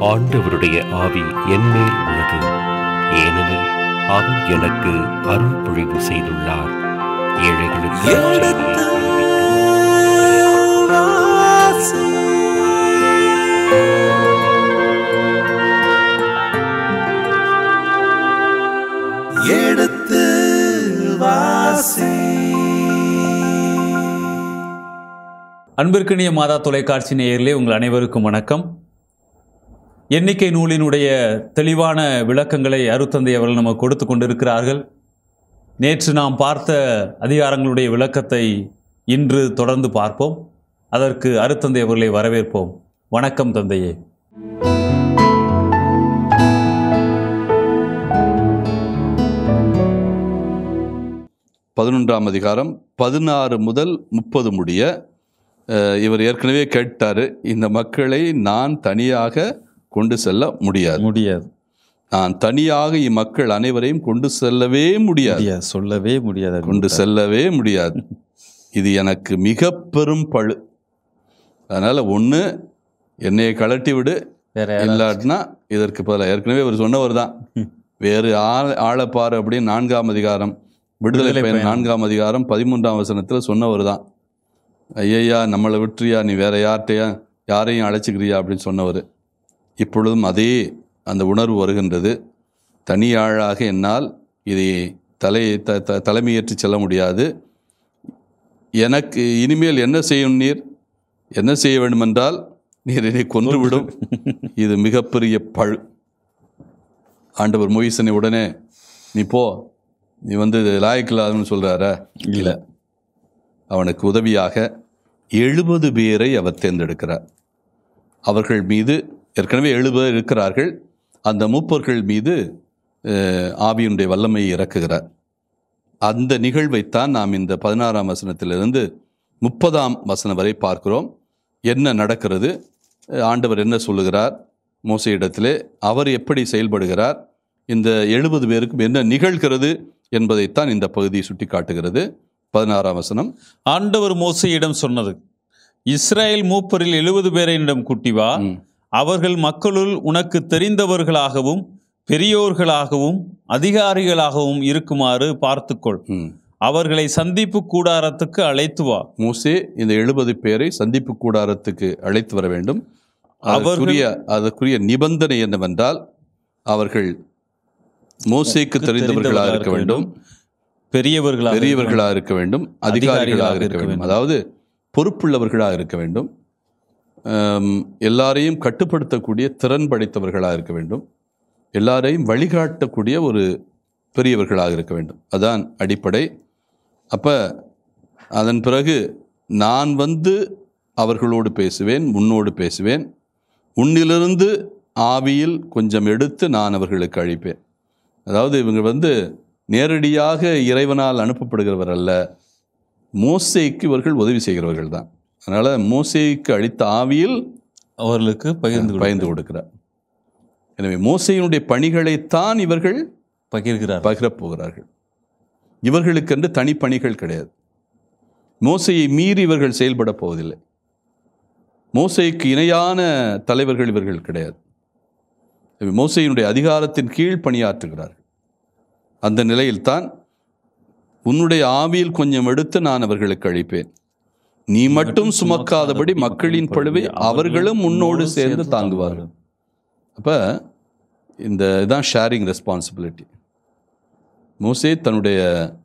ஆண்டவருடைய ஆவி என்மேல் உள்ளது ஏனெனில் அவர் எனக்கு அருள் பொழிவு செய்துள்ளார் ஏழைகளுக்கு எடுத்து வாசி. எடுத்து வாசி அன்பிற்கினிய மாதா தொலைக்காட்சி நேயர்களே உங்கள் அனைவருக்கும் வணக்கம் எண்ணிக்கை நூலினுடைய தெளிவான விளக்கங்களை அருத்தந்தை அவர்கள் நமக்கு கொடுத்து கொண்டிருக்கிறார்கள் நேற்று நாம் பார்த்த அதிகாரங்களுடைய விளக்கத்தை இன்று தொடர்ந்து பார்ப்போம் அதற்கு அருத்தந்தை அவர்களை வரவேற்போம் வணக்கம் தந்தையே பதினொன்றாம் அதிகாரம் பதினாறு முதல் முப்பது முடிய அஹ், இவர் ஏற்கனவே கேட்டார் இந்த மக்களை நான் தனியாக கொண்டு செல்ல முடியாது முடியாது நான் தனியாக இம்மக்கள் அனைவரையும் கொண்டு செல்லவே முடியாது முடியாது சொல்லவே முடியாது கொண்டு செல்லவே முடியாது இது எனக்கு மிக பெரும் பழு அதனால் ஒன்று என்னையை கழட்டி விடு வேற யாராவது? இல்லாட்டினா இதற்கு பதிலாக ஏற்கனவே அவர் சொன்னவர் தான் வேறு ஆள் ஆளப்பாரு அப்படின்னு நான்காம் அதிகாரம் விடுதலை விடுதலை பயன் பயன். நான்காம் அதிகாரம் பதிமூன்றாம் வசனத்தில் சொன்னவர் தான் ஐயையா நம்மளை விட்டுறியா நீ வேற யார்கிட்டயா யாரையும் அழைச்சிக்கிறியா அப்படின்னு சொன்னவர் இப்பொழுதும் அதே அந்த உணர்வு வருகின்றது தனி ஆளாக என்னால் இதை தலை த த தலைமையேற்று செல்ல முடியாது எனக்கு இனிமேல் என்ன செய்யும் நீர் என்ன செய்ய வேண்டுமென்றால் நீர் என்னை கொன்றுவிடும் இது மிகப்பெரிய பழு ஆண்டவர் மொய்சனை உடனே நீ போ நீ வந்து லாயக்கில்லாதுன்னு சொல்கிறாரா இல்லை அவனுக்கு உதவியாக எழுபது பேரை அவர் தேர்ந்தெடுக்கிறார் அவர்கள் மீது ஏற்கனவே எழுபது இருக்கிறார்கள் அந்த மூப்பர்கள் மீது அஹ், ஆவியினுடைய வல்லமையை இறக்குகிறார் அந்த நிகழ்வைத்தான் நாம் இந்த பதினாறாம் வசனத்திலிருந்து முப்பதாம் வசனம் வரை பார்க்கிறோம் என்ன நடக்கிறது அஹ், ஆண்டவர் என்ன சொல்லுகிறார் மோசையிடத்திலே அவர் எப்படி செயல்படுகிறார் இந்த எழுபது பேருக்கும் என்ன நிகழ்கிறது என்பதைத்தான் இந்த பகுதி சுட்டி காட்டுகிறது பதினாறாம் வசனம் ஆண்டவர் மோசையிடம் சொன்னது இஸ்ரேல் மூப்பரில் எழுபது பேரை என்னிடம் கூட்டி வா ம். அவர்கள் மக்களுள் உனக்கு தெரிந்தவர்களாகவும் பெரியோர்களாகவும் அதிகாரிகளாகவும் இருக்குமாறு பார்த்துக்கொள் ம். அவர்களை சந்திப்பு கூடாரத்துக்கு அழைத்து வா மோசே இந்த எழுபது பேரை சந்திப்பு கூடாரத்துக்கு அழைத்து வர வேண்டும் அவர்கள்- அதற்குரிய அதற்குரிய நிபந்தனை என்னவென்றால் அவர்கள் மோசேக்கு தெரிந்தவர்களாக இருக்க வேண்டும் பெரியவர்களாக பெரியவர்களாக இருக்க வேண்டும் அதிகாரிகளாக இருக்க வேண்டும் அதாவது பொறுப்புள்ளவர்களாக இருக்க வேண்டும் ஆம், எல்லாரையும் கட்டுப்படுத்தக்கூடிய திறன் படைத்தவர்களாக இருக்க வேண்டும் எல்லாரையும் வழிகாட்டக்கூடிய ஒரு பெரியவர்களாக இருக்க வேண்டும் அதான் அடிப்படை அப்போ அதன் பிறகு நான் வந்து அவர்களோடு பேசுவேன் உன்னோடு பேசுவேன் உன்னிலிருந்து ஆவியில் கொஞ்சம் எடுத்து நான் அவர்களுக்கு அழிப்பேன் அதாவது இவங்க வந்து நேரடியாக இறைவனால் அனுப்பப்படுகிறவர் அல்ல மோசேக்கு இவர்கள் உதவி செய்கிறவர்கள் தான் அதனால் மோசேக்கு அளித்த ஆவியில் அவர்களுக்கு பகிர்ந்து பயந்து கொடுக்கிறார் எனவே மோசையினுடைய பணிகளைத்தான் இவர்கள் பகிர்கிறார் பகிரப் போகிறார்கள் இவர்களுக்கென்று தனிப்பணிகள் கிடையாது மோசையை மீறி இவர்கள் செயல்பட போவதில்லை மோசைக்கு இணையான தலைவர்கள் இவர்கள் கிடையாது எனவே மோசையினுடைய அதிகாரத்தின் கீழ் பணியாற்றுகிறார்கள் அந்த நிலையில்தான் உன்னுடைய ஆவியில் கொஞ்சம் எடுத்து நான் அவர்களுக்கு அளிப்பேன் நீ மட்டும் சுமக்காதபடி மக்களின் பழுவை அவர்களும் உன்னோடு சேர்ந்து தாங்குவார்கள் அப்போ இந்த இதான் ஷேரிங் ரெஸ்பான்சிபிலிட்டி மோசே தன்னுடைய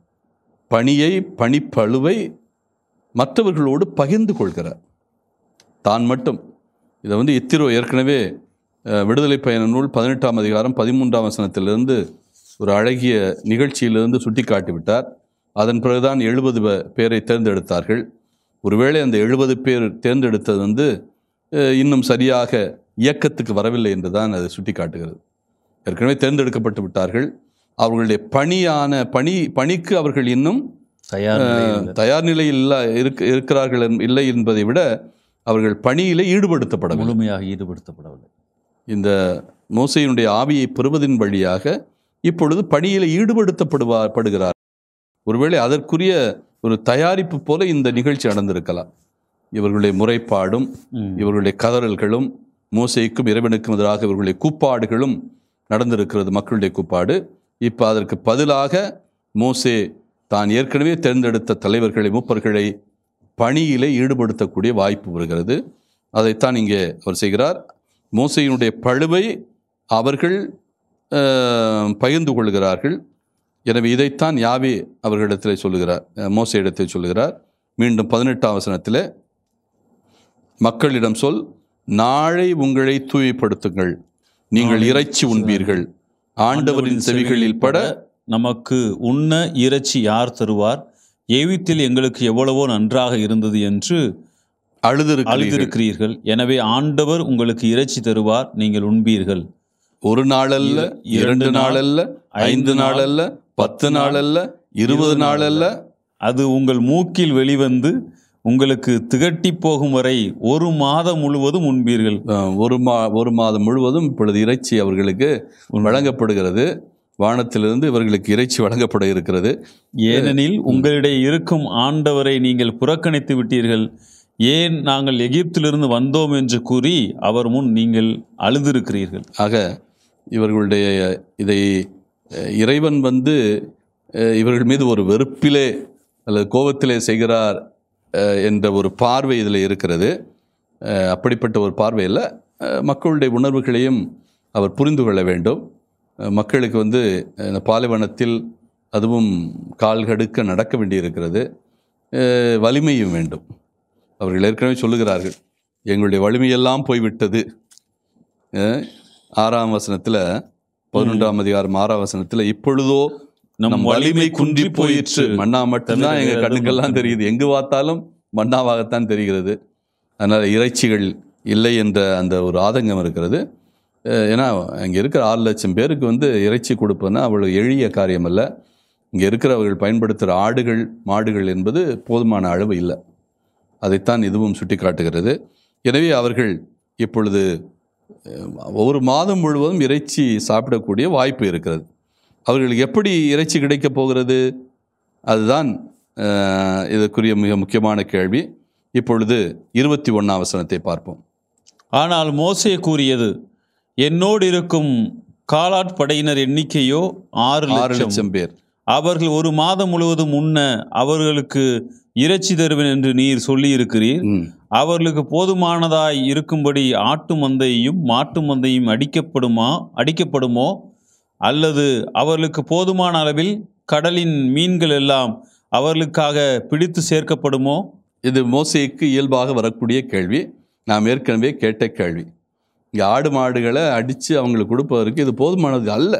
பணியை பணிப்பழுவை மற்றவர்களோடு பகிர்ந்து கொள்கிறார் தான் மட்டும் இதை வந்து இத்திரோ ஏற்கனவே அஹ், விடுதலை பயண நூல் பதினெட்டாம் அதிகாரம் பதிமூன்றாம் வசனத்திலிருந்து ஒரு அழகிய நிகழ்ச்சியிலிருந்து சுட்டி காட்டிவிட்டார் அதன் பிறகுதான் எழுபது பேரை தேர்ந்தெடுத்தார்கள் ஒருவேளை அந்த எழுபது பேர் தேர்ந்தெடுத்தது வந்து அஹ், இன்னும் சரியாக இயக்கத்துக்கு வரவில்லை என்று தான் அது சுட்டி காட்டுகிறது ஏற்கனவே தேர்ந்தெடுக்கப்பட்டு விட்டார்கள் அவர்களுடைய பணியான பணி பணிக்கு அவர்கள் இன்னும் தயார் நிலையில் அஹ், தயார் நிலையில் இல்ல இருக்க இருக்கிறார்கள் என்- இல்லை என்பதை விட அவர்கள் பணியிலே ஈடுபடுத்தப்படவில்லை முழுமையாக ஈடுபடுத்தப்படவில்லை இந்த மோசையினுடைய ஆவியை பெறுவதன் வழியாக இப்பொழுது பணியில் ஈடுபடுத்தப்படுவா படுகிறார் ஒருவேளை அதற்குரிய ஒரு தயாரிப்பு போல இந்த நிகழ்ச்சி நடந்திருக்கலாம் இவர்களுடைய முறைப்பாடும் ம். இவர்களுடைய கதறல்களும் மோசேக்கும் இறைவனுக்கும் எதிராக இவர்களுடைய கூப்பாடுகளும் நடந்திருக்கிறது மக்களுடைய கூப்பாடு இப்போ அதற்கு பதிலாக மோசே தான் ஏற்கனவே தேர்ந்தெடுத்த தலைவர்களை மூப்பர்களை பணியிலே ஈடுபடுத்தக்கூடிய வாய்ப்பு வருகிறது அதைத்தான் இங்கே அவர் செய்கிறார் மோசையினுடைய பழுவை அவர்கள் அஹ், பகிர்ந்து கொள்கிறார்கள் எனவே இதைத்தான் யாவே அவர்களிடத்தில் சொல்லுகிறார் அஹ், மோசே இடத்தில் சொல்லுகிறார் மீண்டும் பதினெட்டாம் வசனத்தில் மக்களிடம் சொல் நாளை உங்களை தூய்மைப்படுத்துங்கள் நீங்கள் இறைச்சி உண்பீர்கள் ஆண்டவரின் செவிகளில் பட நமக்கு உண்ண இறைச்சி யார் தருவார் எகிப்தில் எங்களுக்கு எவ்வளவோ நன்றாக இருந்தது என்று அழுதிருக்கிறீர்கள் அழுதிருக்கிறீர்கள் எனவே ஆண்டவர் உங்களுக்கு இறைச்சி தருவார் நீங்கள் உண்பீர்கள் ஒரு நாளல்ல இர- இரண்டு இரண்டு நாள், நாளல்ல ஐந்து நாளல்ல பத்து நாளல்ல இருபது நாளல்ல அது உங்கள் மூக்கில் வெளிவந்து உங்களுக்கு திகட்டி போகும் வரை ஒரு மாதம் முழுவதும் உண்பீர்கள் அஹ், ஒரு மா ஒரு மாதம் முழுவதும் இப்பொழுது இறைச்சி அவர்களுக்கு வழங்கப்படுகிறது வானத்திலிருந்து இவர்களுக்கு இறைச்சி வழங்கப்பட இருக்கிறது ஏனெனில் உங்களிடையே இருக்கும் ஆண்டவரை நீங்கள் புறக்கணித்து விட்டீர்கள் ஏன் நாங்கள் எகிப்திலிருந்து வந்தோம் என்று கூறி அவர் முன் நீங்கள் அழுதிருக்கிறீர்கள் ஆக இவர்களுடைய இதை அஹ், இறைவன் வந்து அஹ், இவர்கள் மீது ஒரு வெறுப்பிலே அல்லது கோபத்திலே செய்கிறார் அஹ், என்ற ஒரு பார்வை இதில் இருக்கிறது அஹ், அப்படிப்பட்ட ஒரு பார்வையில் அஹ், மக்களுடைய உணர்வுகளையும் அவர் புரிந்து கொள்ள வேண்டும் அஹ், மக்களுக்கு வந்து அஹ், இந்த பாலைவனத்தில் அதுவும் கால் கடுக்க நடக்க வேண்டியிருக்கிறது அஹ், வலிமையும் வேண்டும் அவர்கள் ஏற்கனவே சொல்லுகிறார்கள் எங்களுடைய வலிமையெல்லாம் போய்விட்டது அஹ், ஆறாம் வசனத்தில் பதினொன்றாம் அதிகாரம் ஆறாம் வசனத்தில் இப்பொழுதோ நம் வலிமை குன்றி போயிற்று மண்ணா மட்டும்தான் தவிர எங்க வேறு கண்ணுக்கெல்லாம் எதுவும் தெரியுது எங்கு பார்த்தாலும் மண்ணாவாகத்தான் தெரிகிறது அதனால் இறைச்சிகள் இல்லை என்ற அந்த ஒரு ஆதங்கம் இருக்கிறது அஹ் ஏன்னா இங்கே இருக்கிற ஆறு லட்சம் பேருக்கு வந்து இறைச்சி கொடுப்பதுன்னா அவ்வளவு எளிய காரியம் அல்ல இங்கே இருக்கிறவர்கள் பயன்படுத்துகிற ஆடுகள் மாடுகள் என்பது போதுமான அளவு இல்லை அதைத்தான் இதுவும் சுட்டிக்காட்டுகிறது எனவே அவர்கள் இப்பொழுது அஹ், ஒரு மாதம் முழுவதும் இறைச்சி சாப்பிடக்கூடிய வாய்ப்பு இருக்கிறது அவர்களுக்கு எப்படி இறைச்சி கிடைக்கப் போகிறது அதுதான் அஹ், இதற்குரிய மிக முக்கியமான கேள்வி இப்பொழுது இருபத்தி ஒன்றாம் வசனத்தை பார்ப்போம் ஆனால் மோசே கூறியது என்னோடு இருக்கும் காலாட் படையினர் எண்ணிக்கையோ ஆறு ஆறு லட்சம் லட்சம் பேர் அவர்கள் ஒரு மாதம் முழுவதும் உண்ண அவர்களுக்கு இறைச்சி தருவேன் என்று நீர் சொல்லியிருக்கிறீர் ம். அவர்களுக்கு போதுமானதாய் இருக்கும்படி ஆட்டு மந்தையும் மாட்டு மந்தையும் அடிக்கப்படுமா அடிக்கப்படுமோ அல்லது அவர்களுக்கு போதுமான அளவில் கடலின் மீன்கள் எல்லாம் அவர்களுக்காக பிடித்து சேர்க்கப்படுமோ இது மோசேக்கு இயல்பாக வரக்கூடிய கேள்வி நாம் ஏற்கனவே கேட்ட கேள்வி இங்கே ஆடு மாடுகளை அடித்து அவங்களுக்கு கொடுப்பதற்கு இது போதுமானது அல்ல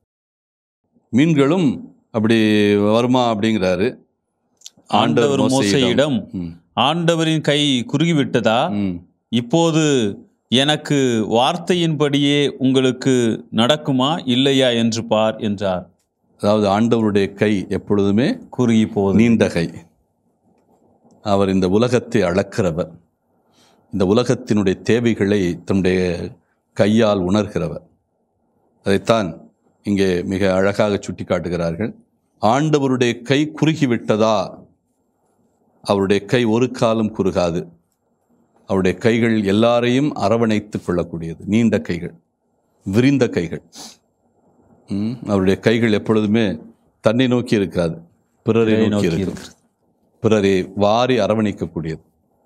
மீன்களும் அப்படி வருமா அப்படிங்கிறாரு ஆண்டவர் மோசையிடம் ம், ஆண்டவரின் கை குறுகிவிட்டதா ம். இப்போது எனக்கு வார்த்தையின்படியே உங்களுக்கு நடக்குமா இல்லையா என்று பார் என்றார் அதாவது ஆண்டவருடைய கை எப்பொழுதுமே குறுகி போது நீண்ட கை அவர் இந்த உலகத்தை அளக்கிறவர் இந்த உலகத்தினுடைய தேவைகளை தன்னுடைய கையால் உணர்கிறவர் அதைத்தான் இங்கே மிக அழகாக சுட்டி காட்டுகிறார்கள் ஆண்டவருடைய கை குறுகிவிட்டதா அவருடைய கை ஒரு காலம் குறுகாது அவருடைய கைகள் எல்லாரையும் அரவணைத்துக் கொள்ளக்கூடியது நீண்ட கைகள் விரிந்த கைகள் ம், அவருடைய கைகள் எப்பொழுதுமே தன்னை நோக்கி இருக்காது பிறரை பிறரை நோக்கி நோக்கி இருக்கும் பிறரை வாரி அரவணைக்கக்கூடியது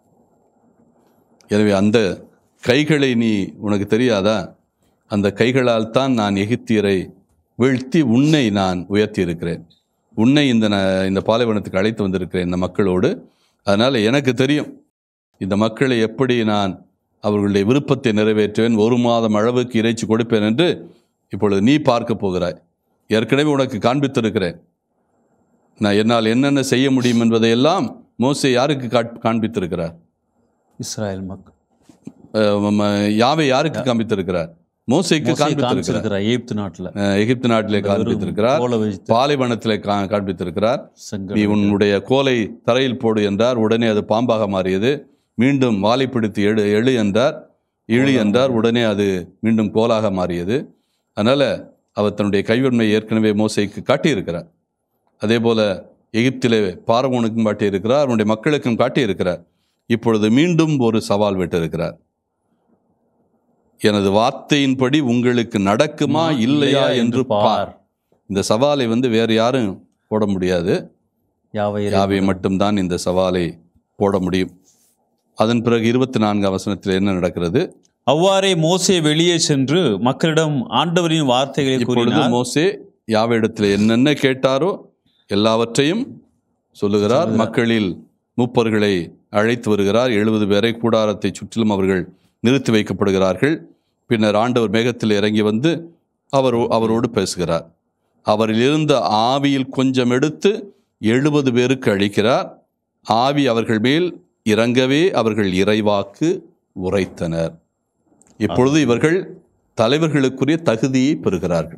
எனவே அந்த கைகளை நீ உனக்கு தெரியாதா அந்த கைகளால் தான் நான் எகிப்தியரை வீழ்த்தி உன்னை நான் உயர்த்தி இருக்கிறேன் உன்னை இந்த ந- இந்த பாலைவனத்துக்கு அழைத்து வந்திருக்கிறேன் இந்த மக்களோடு அதனால் எனக்கு தெரியும் இந்த மக்களை எப்படி நான் அவர்களுடைய விருப்பத்தை நிறைவேற்றுவேன் ஒரு மாதம் அளவுக்கு இறைச்சி கொடுப்பேன் என்று இப்பொழுது நீ பார்க்க போகிறாய் ஏற்கனவே உனக்கு காண்பித்திருக்கிறேன் நான் என்னால் என்னென்ன செய்ய முடியும் என்பதையெல்லாம் மோசே யாருக்கு காட்- காண்பித்திருக்கிறார் இஸ்ராயல் மக்கள் அஹ் ம- யாவை யாருக்கு காண்பித்திருக்கிறார் மோசேக்கு மோசே காண்பித்திருக்கிறார் காமிச்சிருக்கிறார் எகிப்து நாட்டுல அஹ் எகிப்து நாட்டிலே காண்பித்திருக்கிறார் கோலை வைத்து பாலைவனத்திலே கா- காண்பித்திருக்கிறார் செங்கல் நீ உன்னுடைய கோலை தரையில் போடு என்றார் உடனே அது பாம்பாக மாறியது மீண்டும் வாலை பிடித்து எழு எழு என்றார் இழு என்றார் உடனே அது மீண்டும் கோலாக மாறியது அதனால் அவர் தன்னுடைய கைவன்மையை ஏற்கனவே மோசைக்கு காட்டியிருக்கிறார் அதே போல எகிப்திலே பார்வோனுக்கும் காட்டியிருக்கிறார் அவனுடைய மக்களுக்கும் காட்டியிருக்கிறார் இப்பொழுது மீண்டும் ஒரு சவால் விட்டிருக்கிறார் எனது வார்த்தையின்படி உங்களுக்கு நடக்குமா இல்லையா என்று பார் இந்த சவாலை வந்து வேறு யாரும் போட முடியாது யாவை யாவை மட்டும்தான் இந்த சவாலை போட முடியும் அதன் பிறகு இருபத்தி நான்காம் வசனத்தில் என்ன நடக்கிறது அவ்வாறே மோசே வெளியே சென்று மக்களிடம் ஆண்டவரின் வார்த்தைகளை இப்பொழுது கூறினார் மோசே யாவிடத்தில் என்னென்ன கேட்டாரோ எல்லாவற்றையும் சொல்லுகிறார் மக்களில் மூப்பர்களை அழைத்து வருகிறார் எழுபது பேரை கூடாரத்தை சுற்றிலும் அவர்கள் நிறுத்தி வைக்கப்படுகிறார்கள் பின்னர் ஆண்டவர் மேகத்தில் இறங்கி வந்து அவர் அவரோடு பேசுகிறார் அவரில் இருந்த ஆவியில் கொஞ்சம் எடுத்து எழுபது பேருக்கு அளிக்கிறார் ஆவி அவர்கள் மேல் இறங்கவே அவர்கள் இறைவாக்கு உரைத்தனர் இப்பொழுது இவர்கள் தலைவர்களுக்குரிய தகுதியை பெறுகிறார்கள்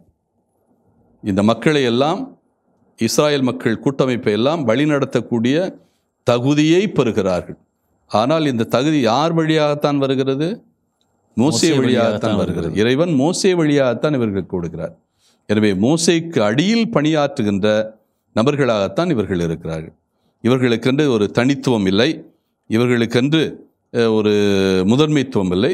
இந்த மக்களை எல்லாம் இஸ்ராயல் மக்கள் கூட்டமைப்பை எல்லாம் வழிநடத்தக்கூடிய தகுதியை பெறுகிறார்கள் ஆனால் இந்த தகுதி யார் வழியாகத்தான் வருகிறது மோசே வழியாகத்தான் வருகிறது இறைவன் மோசே வழியாகத்தான் இவர்களுக்கு கொடுக்கிறார் எனவே மோசேக்கு அடியில் பணியாற்றுகின்ற நபர்களாகத்தான் இவர்கள் இருக்கிறார்கள் இவர்களுக்கென்று ஒரு தனித்துவம் இல்லை இவர்களுக்கென்று அஹ், ஒரு முதன்மைத்துவம் இல்லை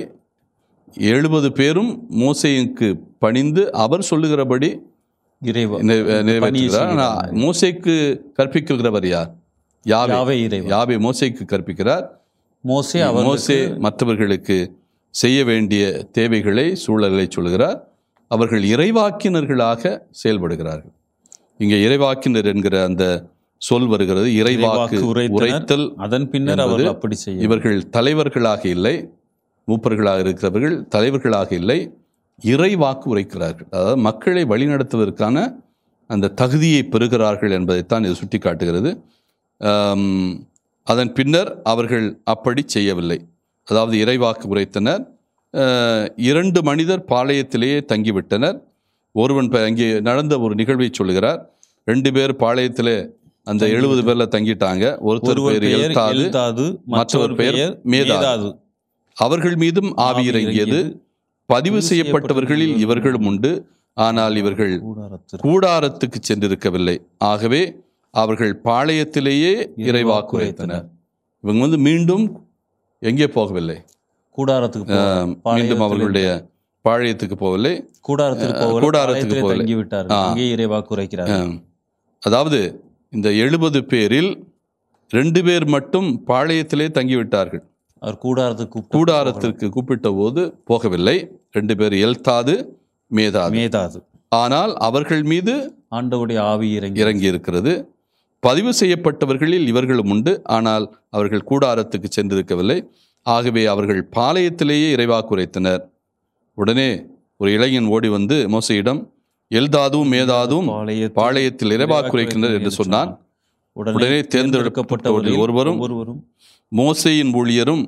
எழுபது பேரும் மோசேக்கு பணிந்து அவர் சொல்லுகிறபடி இறைவா நிறை- நிறைவேற்றுகிறார் பணியை ஆனால் மோசேக்கு கற்பிக்கிறவர் யார் யாவே யாவே இறைவா யாவே மோசேக்கு கற்பிக்கிறார் மோசே அவர் மோசே மற்றவர்களுக்கு செய்ய வேண்டிய தேவைகளை சூழலை சொல்கிறார் அவர்கள் இறைவாக்கினர்களாக செயல்படுகிறார்கள் இங்கே இறைவாக்கினர் என்கிற அந்த சொல் வருகிறது இறைவாக்கு இறைவாக்கு உரைத்தனர். உரைத்தல் அதன் பின்னர் என்பது அவர்கள் அப்படி செய்ய இவர்கள் தலைவர்களாக இல்லை மூப்பர்களாக இருக்கிறவர்கள் தலைவர்களாக இல்லை இறைவாக்கு உரைக்கிறார்கள் அதாவது மக்களை வழிநடத்துவதற்கான அந்த தகுதியை பெறுகிறார்கள் என்பதைத்தான் இது சுட்டிக்காட்டுகிறது ஆம், அதன் பின்னர் அவர்கள் அப்படி செய்யவில்லை அதாவது இறைவாக்கு உரைத்தனர் அஹ், இரண்டு மனிதர் பாளையத்திலேயே தங்கிவிட்டனர் ஒருவன் ப- அங்கே நடந்த ஒரு நிகழ்வை சொல்லுகிறார் ரெண்டு பேர் பாளையத்திலே அந்த எழுபது பேர்ல தங்கிட்டாங்க ஒருத்தர் ஒருவர் பேர் பெயர் எல்தாது எல்தாது மற்றவர் பெயர் மேதாது. மேதாது அவர்கள் மீதும் ஆவி இறங்கியது பதிவு செய்யப்பட்டவர்களில் இவர்களும் உண்டு ஆனால் இவர்கள் கூடாரத்திற்கு கூடாரத்துக்கு சென்றிருக்கவில்லை ஆகவே அவர்கள் பாளையத்திலேயே இறைவாக்கு உரைத்தனர் இவங்க வந்து மீண்டும் எங்கே போகவில்லை கூடாரத்துக்கு போவார். மீண்டும் பாளையத்தில் அவர்களுடைய பாளையத்துக்கு போகவில்லை கூடாரத்துக்கு போகல கூடாரத்துக்கு பாளையத்திலே போகல. தங்கி விட்டார்கள் ஆ. அங்கே இறைவாக்கு உரைக்கிறார் ஆம். அதாவது இந்த எழுபது பேரில் ரெண்டு பேர் மட்டும் பாளையத்திலே தங்கிவிட்டார்கள் அவர் கூடாரத்துக்கு கூப்பிட்டு கூடாரத்திற்கு கூப்பிட்ட போது போகவில்லை ரெண்டு பேர் எல்தாது மேதாது மேதாது ஆனால் அவர்கள் மீது ஆண்டவுடைய ஆவி இறங்கி இறங்கி இருக்கிறது பதிவு செய்யப்பட்டவர்களில் இவர்களும் உண்டு ஆனால் அவர்கள் கூடாரத்துக்கு சென்றிருக்கவில்லை ஆகவே அவர்கள் பாளையத்திலேயே இறைவாக்கு உரைத்தனர் உடனே ஒரு இளைஞன் ஓடி வந்து மோசையிடம் எல்தாதும் மேதாதும் பாளையத்தில் பாளையத்தில் இறைவாக்கு உரைக்கின்றனர் என்று சொன்னான் உடனே தேர்ந்தெடுக்கப்பட்டவர்கள் ஒருவரும் ஒருவரும் மோசேயின் ஊழியரும்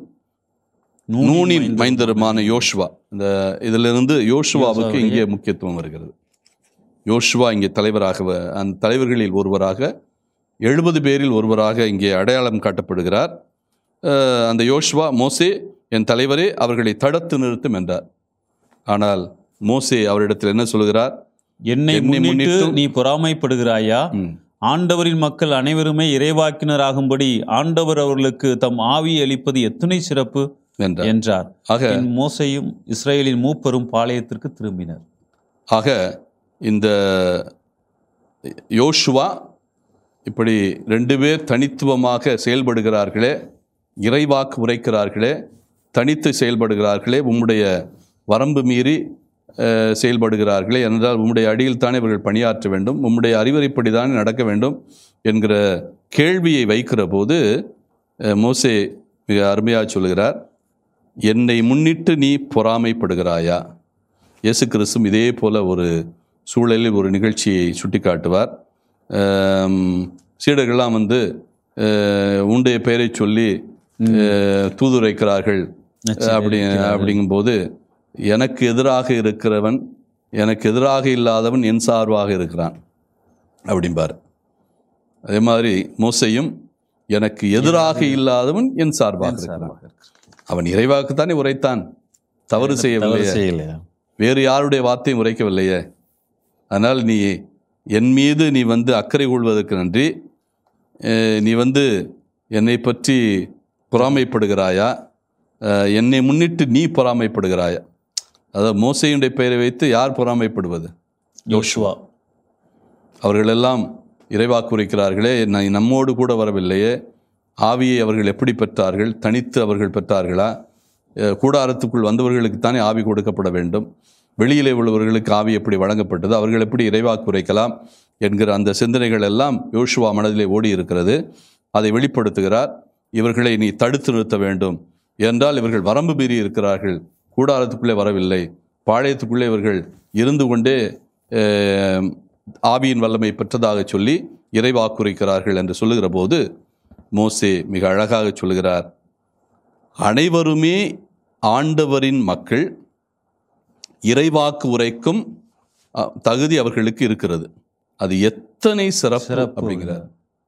நூனின் மைந்தருமான யோசுவா இந்த இதிலிருந்து யோசுவாவுக்கு இங்கே முக்கியத்துவம் வருகிறது யோசுவா இங்கே தலைவராக வ- அந்த தலைவர்களில் ஒருவராக எழுபது பேரில் ஒருவராக இங்கே அடையாளம் காட்டப்படுகிறார் அஹ், அந்த யோசுவா மோசே என் தலைவரே அவர்களை தடுத்து நிறுத்தும் என்றார் ஆனால் மோசே அவரிடத்தில் என்ன சொல்கிறார் என்னை என்னை முன்னிட்டு முன்னிட்டு நீ பொறாமைப்படுகிறாயா ம், ஆண்டவரின் மக்கள் அனைவருமே இறைவாக்கினராகும்படி ஆண்டவர் அவர்களுக்கு தம் ஆவி அளிப்பது எத்தனை சிறப்பு என்றார் என்றார் ஆக பின் மோசையும் இஸ்ரேலின் மூப்பரும் பாளையத்திற்கு திரும்பினர் ஆக இந்த யோசுவா இப்படி ரெண்டு பேர் தனித்துவமாக செயல்படுகிறார்களே இறைவாக்கு உரைக்கிறார்களே தனித்து செயல்படுகிறார்களே உம்முடைய வரம்பு மீறி அஹ், செயல்படுகிறார்களே என்றால் உம்முடைய அடியில் தானே இவர்கள் பணியாற்ற வேண்டும் உம்முடைய அறிவுரைப்படி தானே நடக்க வேண்டும் என்கிற கேள்வியை வைக்கிற போது அஹ், மோசே மிக அருமையாக சொல்கிறார் என்னை முன்னிட்டு நீ பொறாமைப்படுகிறாயா இயேசு கிறிஸ்துவும் இதே போல ஒரு சூழலில் ஒரு நிகழ்ச்சியை சுட்டிக்காட்டுவார் ஆம், சீடர்கள்லாம் வந்து அஹ், உன்னுடைய பெயரை சொல்லி அஹ், தூதுரைக்கிறார்கள் அப்படி அப்படிங்கும்போது எனக்கு எதிராக இருக்கிறவன் எனக்கு எதிராக இல்லாதவன் என் சார்பாக இருக்கிறான் அப்படிம்பார் அதே மாதிரி மோசையும் எனக்கு எதிராக இல்லாதவன் என் சார்பாக இருக்கிறான் அவன் இறைவாக்குத்தானே உரைத்தான் தவறு செய்யவில்லையே செய்யலையா வேறு யாருடைய வார்த்தையும் உரைக்கவில்லையே அதனால் நீ என் மீது நீ வந்து அக்கறை கொள்வதற்கு நன்றி அஹ், நீ வந்து என்னை பற்றி பொறாமைப்படுகிறாயா அஹ், என்னை முன்னிட்டு நீ பொறாமைப்படுகிறாயா அதாவது மோசையுடைய பெயரை வைத்து யார் பொறாமைப்படுவது யோசுவா அவர்களெல்லாம் இறைவாக்குரைக்கிறார்களே ந- நம்மோடு கூட வரவில்லையே ஆவியை அவர்கள் எப்படி பெற்றார்கள் தனித்து அவர்கள் பெற்றார்களா அஹ் கூடாரத்துக்குள் வந்தவர்களுக்கு தானே ஆவி கொடுக்கப்பட வேண்டும் வெளியிலே உள்ளவர்களுக்கு ஆவி எப்படி வழங்கப்பட்டது அவர்கள் எப்படி இறைவாக்குரைக்கலாம் என்கிற அந்த சிந்தனைகள் எல்லாம் யோசுவா மனதிலே ஓடி இருக்கிறது அதை வெளிப்படுத்துகிறார் இவர்களை நீ தடுத்து நிறுத்த வேண்டும் என்றால் இவர்கள் வரம்பு மீறி இருக்கிறார்கள் கூடாரத்துக்குள்ளே வரவில்லை பாளையத்துக்குள்ளே இவர்கள் இருந்து கொண்டே அஹ், ஆவியின் வல்லமை பெற்றதாக சொல்லி இறைவாக்குரைக்கிறார்கள் என்று சொல்லுகிற போது மோசே மிக அழகாக சொல்லுகிறார் அனைவருமே ஆண்டவரின் மக்கள் இறைவாக்கு உரைக்கும் அ, தகுதி அவர்களுக்கு இருக்கிறது அது எத்தனை சிறப்பு சிறப்பு. அப்படிங்கிறார்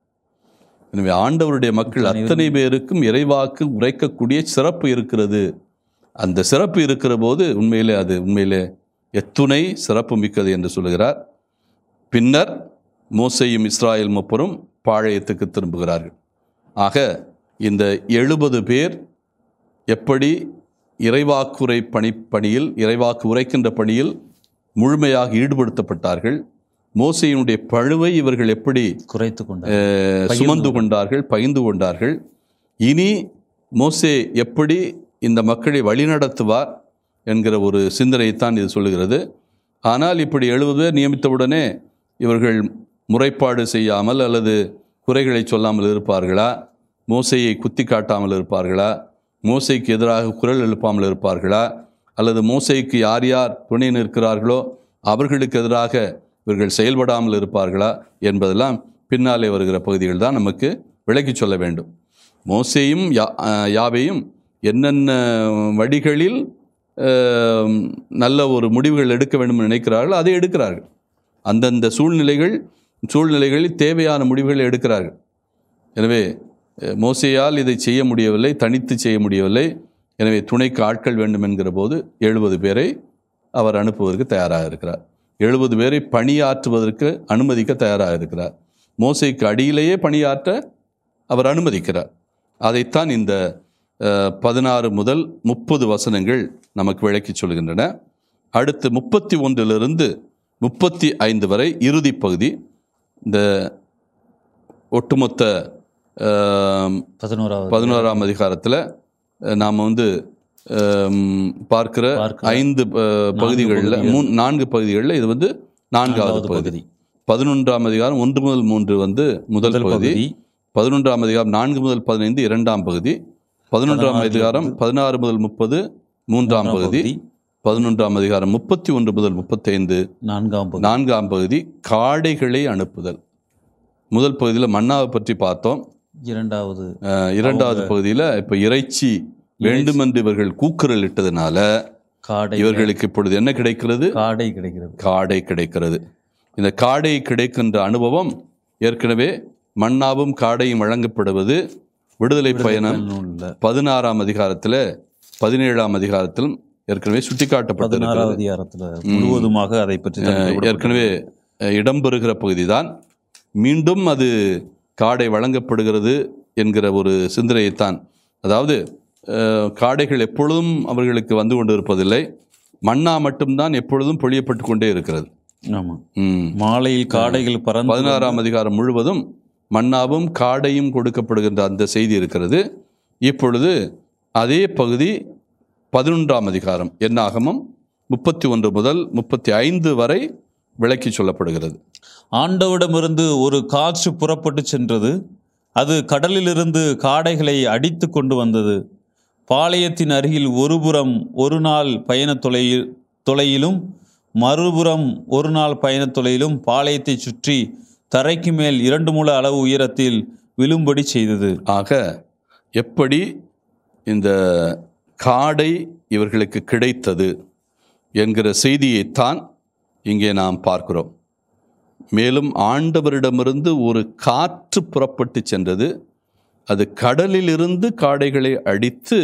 எனவே ஆண்டவருடைய மக்கள் அத்தனை பேருக்கும் இறைவாக்கு உரைக்கக்கூடிய சிறப்பு இருக்கிறது அந்த சிறப்பு இருக்கிற போது உண்மையிலே அது உண்மையிலே எத்துணை சிறப்பு மிக்கது என்று சொல்லுகிறார் பின்னர் மோசையும் இஸ்ராயேல் முப்பரும் பாளையத்துக்கு திரும்புகிறார்கள் ஆக இந்த எழுபது பேர் எப்படி இறைவாக்குரை பணி பணியில் இறைவாக்கு உரைக்கின்ற பணியில் முழுமையாக ஈடுபடுத்தப்பட்டார்கள் மோசையினுடைய பழுவை இவர்கள் எப்படி குறைத்து கொண்டார் அஹ், சுமந்து கொண்டார்கள் பகிர்ந்து கொண்டார்கள் இனி மோசே எப்படி இந்த மக்களை வழிநடத்துவார் என்கிற ஒரு சிந்தனையைத்தான் இது சொல்லுகிறது ஆனால் இப்படி எழுபது பேர் நியமித்தவுடனே இவர்கள் முறைப்பாடு செய்யாமல் அல்லது குறைகளை சொல்லாமல் இருப்பார்களா மோசையை குத்தி காட்டாமல் இருப்பார்களா மோசைக்கு எதிராக குரல் எழுப்பாமல் இருப்பார்களா அல்லது மோசைக்கு யார் யார் துணை நிற்கிறார்களோ அவர்களுக்கு எதிராக இவர்கள் செயல்படாமல் இருப்பார்களா என்பதெல்லாம் பின்னாலே வருகிற பகுதிகள் தான் நமக்கு விளக்கிச் சொல்ல வேண்டும் மோசேயும் யா அஹ் யாவையும் என்னென்ன வழிகளில் அஹ், நல்ல ஒரு முடிவுகள் எடுக்க வேண்டும் என்று நினைக்கிறார்களோ அதை எடுக்கிறார்கள் அந்தந்த சூழ்நிலைகள் சூழ்நிலைகளில் தேவையான முடிவுகளை எடுக்கிறார்கள் எனவே அஹ், மோசேயால் இதை செய்ய முடியவில்லை தனித்து செய்ய முடியவில்லை எனவே துணைக்கு ஆட்கள் வேண்டும் என்கிற போது எழுபது பேரை அவர் அனுப்புவதற்கு தயாராக இருக்கிறார் எழுபது பேரை பணியாற்றுவதற்கு அனுமதிக்க தயாராக இருக்கிறார் மோசைக்கு அடியிலேயே பணியாற்ற அவர் அனுமதிக்கிறார் அதைத்தான் இந்த பதினாறு முதல் முப்பது வசனங்கள் நமக்கு விளக்கிச் சொல்கின்றன அடுத்து முப்பத்தி ஒன்றிலிருந்து முப்பத்தி ஐந்து வரை இறுதி பகுதி இந்த ஒட்டுமொத்த அஹ், பதினோராவது பதினோராம் அதிகாரத்தில் நாம் வந்து அம், பார்க்கிற பார்க்கிற ஐந்து அஹ், பகுதிகளில் பகுதிகள். மூணு நான்கு பகுதிகளில் இது வந்து நான்காவது நான்காவது பகுதி பகுதி பதினொன்றாம் அதிகாரம் ஒன்று முதல் மூன்று வந்து முதல் முதல் பகுதி பகுதி பதினொன்றாம் அதிகாரம் நான்கு முதல் பதினைந்து இரண்டாம் பகுதி பதினொன்றாம் பதினாறு அதிகாரம் பதினாறு முதல் முப்பது மூன்றாம் பகுதி பதினொன்றாம் அதிகாரம் முப்பத்தி ஒன்று முதல் முப்பத்தைந்து நான்காம் பகுதி நான்காம் பகுதி காடைகளை அனுப்புதல் முதல் பகுதியில் மன்னாவை பற்றி பார்த்தோம் இரண்டாவது அஹ், இரண்டாவது பகுதியில் இப்போ இறைச்சி வேண்டுமென்று இவர்கள் கூக்குரல் இட்டதுனால காடை இவர்களுக்கு இப்பொழுது என்ன கிடைக்கிறது காடை கிடைக்கிறது காடை கிடைக்கிறது இந்த காடை கிடைக்கின்ற அனுபவம் ஏற்கனவே மன்னாவும் காடையும் வழங்கப்படுவது விடுதலை பயணம் நூல்ல பதினாறாம் அதிகாரத்தில் பதினேழாம் அதிகாரத்திலும் ஏற்கனவே சுட்டிக்காட்டப்பட்டிருக்கிறது பதினாறாவது அதிகாரத்துல முழுவதுமாக அதை பற்றி தான் குறிப்பிடப்பட்டிருக்கிறது. ஏற்கனவே அஹ், இடம்பெறுகிற பகுதிதான் மீண்டும் அது காடை வழங்கப்படுகிறது என்கிற ஒரு சிந்தனையைத்தான் அதாவது அஹ், காடைகள் எப்பொழுதும் அவர்களுக்கு வந்து கொண்டு இருப்பதில்லை மண்ணா மட்டும்தான் எப்பொழுதும் பொழியப்பட்டு கொண்டே இருக்கிறது ஆமா ம். மாலையில் காடைகள் பறந்து பதினாறாம் அதிகாரம் முழுவதும் மன்னாவும் காடையும் கொடுக்கப்படுகின்ற அந்த செய்தி இருக்கிறது இப்பொழுது அதே பகுதி பதினொன்றாம் அதிகாரம் என்னாகமம் முப்பத்தி ஒன்று முதல் முப்பத்தி ஐந்து வரை விளக்கி சொல்லப்படுகிறது ஆண்டவரிடமிருந்து ஒரு காற்று புறப்பட்டு சென்றது அது கடலிலிருந்து காடைகளை அடித்து கொண்டு வந்தது பாளையத்தின் அருகில் ஒருபுறம் ஒரு நாள் பயண தொலையில் தொலையிலும் மறுபுறம் ஒரு நாள் பயண தொலையிலும் பாளையத்தை சுற்றி தரைக்கு மேல் இரண்டு முழ அளவு உயரத்தில் விழும்படி செய்தது ஆக எப்படி இந்த காடை இவர்களுக்கு கிடைத்தது என்கிற செய்தியைத்தான் இங்கே நாம் பார்க்கிறோம் மேலும் ஆண்டவரிடமிருந்து ஒரு காற்று புறப்பட்டு சென்றது அது கடலிலிருந்து காடைகளை அடித்து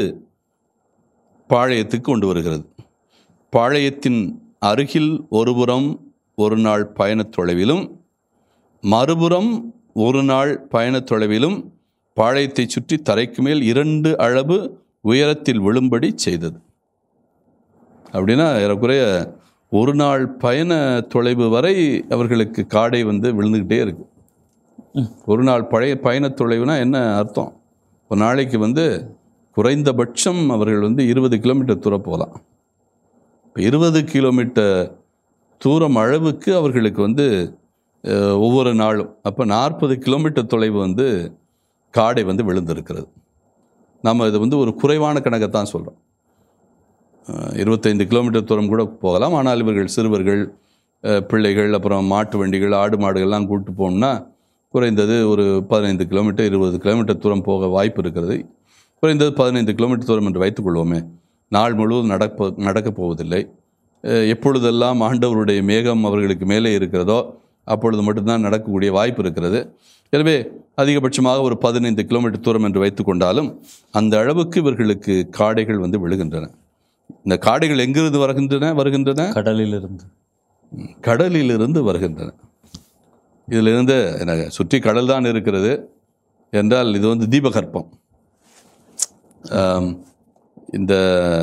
பாளையத்துக்கு கொண்டு வருகிறது பாளையத்தின் அருகில் ஒருபுறம் ஒரு நாள் பயணத் தொலைவிலும் மறுபுறம் ஒரு நாள் பயணத் தொலைவிலும் பாளையத்தை சுற்றி தரைக்கு மேல் இரண்டு அளவு உயரத்தில் விழும்படி செய்தது அப்படின்னா ஏறக்குறைய ஒரு நாள் பயண தொலைவு வரை அவர்களுக்கு காடை வந்து விழுந்துக்கிட்டே இருக்கு ஒரு நாள் பழைய பயண தொலைவுனா என்ன அர்த்தம் ஒரு நாளைக்கு வந்து குறைந்தபட்சம் அவர்கள் வந்து இருபது கிலோமீட்டர் தூரம் போகலாம் இப்போ இருபது கிலோமீட்டர் தூரம் அளவுக்கு அவர்களுக்கு வந்து அஹ், ஒவ்வொரு நாளும் அப்போ நாற்பது கிலோமீட்டர் தொலைவு வந்து காடை வந்து விழுந்திருக்கிறது நம்ம இது வந்து ஒரு குறைவான கணக்கைத்தான் சொல்கிறோம் இருபத்தைந்து கிலோமீட்டர் தூரம் கூட போகலாம் ஆனால் இவர்கள் சிறுவர்கள் அஹ், பிள்ளைகள் அப்புறம் மாட்டு வண்டிகள் ஆடு மாடுகள்லாம் கூப்பிட்டு போகணும்னா குறைந்தது ஒரு பதினைந்து கிலோமீட்டர் இருபது கிலோமீட்டர் தூரம் போக வாய்ப்பு இருக்கிறது குறைந்தது பதினைந்து கிலோமீட்டர் தூரம் என்று வைத்துக்கொள்வோமே நாள் முழுவதும் நடப்ப நடக்கப் போவதில்லை அஹ், எப்பொழுதெல்லாம் ஆண்டவருடைய மேகம் அவர்களுக்கு மேலே இருக்கிறதோ அப்பொழுது மட்டும்தான் நடக்கக்கூடிய வாய்ப்பு இருக்கிறது எனவே அதிகபட்சமாக ஒரு பதினைந்து கிலோமீட்டர் தூரம் என்று வைத்துக்கொண்டாலும் அந்த அளவுக்கு இவர்களுக்கு காடைகள் வந்து விழுகின்றன இந்த காடைகள் எங்கிருந்து வருகின்றன வருகின்றன கடலிலிருந்து கடலிலிருந்து வருகின்றன இதிலிருந்து எனக்கு சுற்றி கடல் தான் இருக்கிறது என்றால் இது வந்து தீபகற்பம் ஆம், இந்த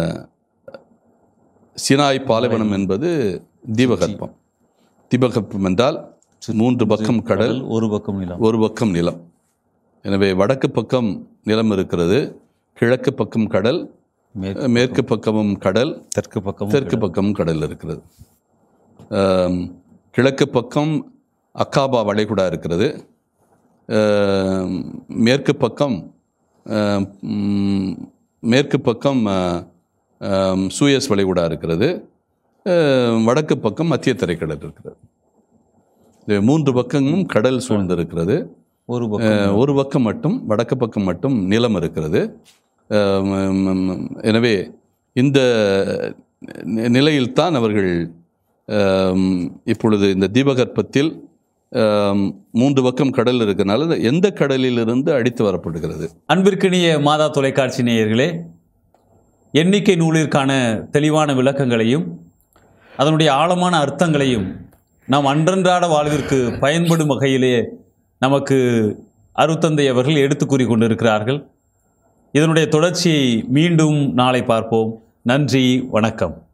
சினாய் பாலைவனம் என்பது தீபகற்பம் தீபகற்பம் என்றால் மூன்று பக்கம் கடல் ஒரு பக்கம் நிலம் ஒரு பக்கம் நிலம் எனவே வடக்கு பக்கம் நிலம் இருக்கிறது கிழக்கு பக்கம் கடல் மேற்கு மேற்கு பக்கமும் கடல் தெற்கு பக்கம் தெற்கு பக்கம் கடல் இருக்கிறது ஆம், கிழக்கு பக்கம் அக்காபா வளைகுடா இருக்கிறது ஆம், மேற்கு பக்கம் ஆம், ம், மேற்கு பக்கம் ஆ, ஆம், சூயஸ் வளைகுடா இருக்கிறது ஆம், வடக்கு பக்கம் மத்திய தரைக்கடல் இருக்கிறது இது மூன்று பக்கமும் கடல் சூழ்ந்திருக்கிறது ஒரு பக்கம் அஹ், ஒரு பக்கம் மட்டும் வடக்கு பக்கம் மட்டும் நிலம் இருக்கிறது அஹ், ம், ம், எனவே இந்த நி- நிலையில்தான் அவர்கள் அஹ், இப்பொழுது இந்த தீபகற்பத்தில் அஹ், மூன்று பக்கம் கடல் இருக்கிறனால எந்த கடலிலிருந்து அடித்து வரப்படுகிறது அன்பிற்கினிய மாதா தொலைக்காட்சி நேயர்களே எண்ணிக்கை நூலிற்கான தெளிவான விளக்கங்களையும் அதனுடைய ஆழமான அர்த்தங்களையும் நாம் அன்றன்றாட வாழ்விற்கு பயன்படும் வகையிலே நமக்கு அருத்தந்தை அவர்கள் எடுத்து கூறி கொண்டிருக்கிறார்கள் இதனுடைய தொடர்ச்சியை மீண்டும் நாளை பார்ப்போம் நன்றி வணக்கம்